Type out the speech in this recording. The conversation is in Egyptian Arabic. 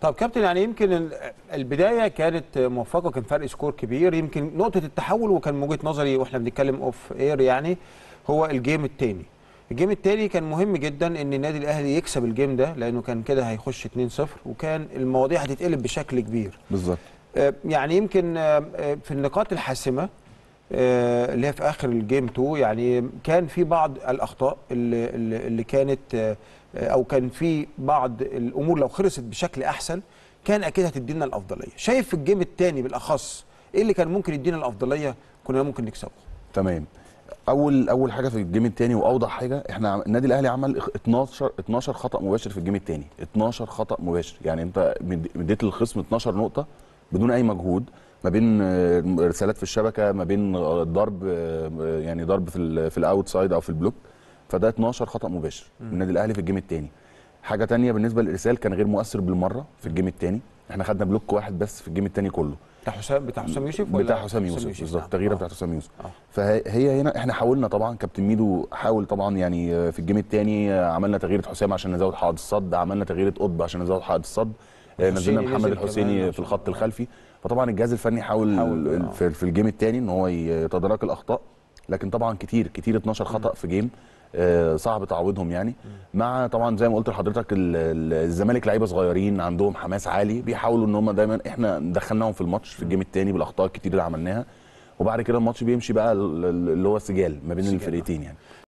طب كابتن يعني يمكن ال- البدايه كانت موفقه كان فرق سكور كبير يمكن نقطه التحول وكان من وجهه نظري واحنا بنتكلم اوف اير يعني هو الجيم الثاني الجيم الثاني كان مهم جدا ان النادي الاهلي يكسب الجيم ده لانه كان كده هيخش 2-0 وكان المواضيع هتتقلب بشكل كبير بالظبط آه، يعني يمكن آه، آه، في النقاط الحاسمه آه، اللي هي في اخر الجيم 2 يعني كان في بعض الاخطاء اللي, اللي اللي كانت آه، آه، او كان في بعض الامور لو خلصت بشكل احسن كان اكيد هتدينا الافضليه شايف في الجيم الثاني بالاخص ايه اللي كان ممكن يدينا الافضليه كنا ممكن نكسبه تمام اول اول حاجه في الجيم الثاني واوضح حاجه احنا عم- النادي الاهلي عمل اخ- 12 12 خطا مباشر في الجيم الثاني 12 خطا مباشر يعني انت مد- مديت للخصم 12 نقطه بدون اي مجهود ما بين آه، رسالات في الشبكه ما بين آه، ضرب آه، يعني ضرب في ال في الاوتسايد او في البلوك فده 12 خطا مباشر من النادي الاهلي في الجيم الثاني حاجه تانية بالنسبه للارسال كان غير مؤثر بالمره في الجيم الثاني احنا خدنا بلوك واحد بس في الجيم الثاني كله بتاع حسام بتاع حسام يوسف ولا بتاع حسام يوسف بالظبط نعم. التغييره آه. بتاعت حسام يوسف آه. فهي هنا احنا حاولنا طبعا كابتن ميدو حاول طبعا يعني في الجيم الثاني عملنا تغيير حسام عشان نزود حائط الصد عملنا تغيير قطب عشان نزود حائط الصد آه، الحسيني نزلنا محمد نزل الحسيني كمان في الخط الخلفي فطبعا الجهاز الفني حاول, حاول، آه. في, في الجيم الثاني ان هو يتدارك الاخطاء لكن طبعا كتير كتير 12 خطا في جيم آه، صعب تعويضهم يعني مع طبعا زي ما قلت لحضرتك ال- ال- الزمالك لعيبه صغيرين عندهم حماس عالي بيحاولوا ان هم دايما احنا دخلناهم في الماتش في الجيم الثاني بالاخطاء الكتير اللي عملناها وبعد كده الماتش بيمشي بقى ال- ال- اللي هو سجال ما بين سجال. الفرقتين يعني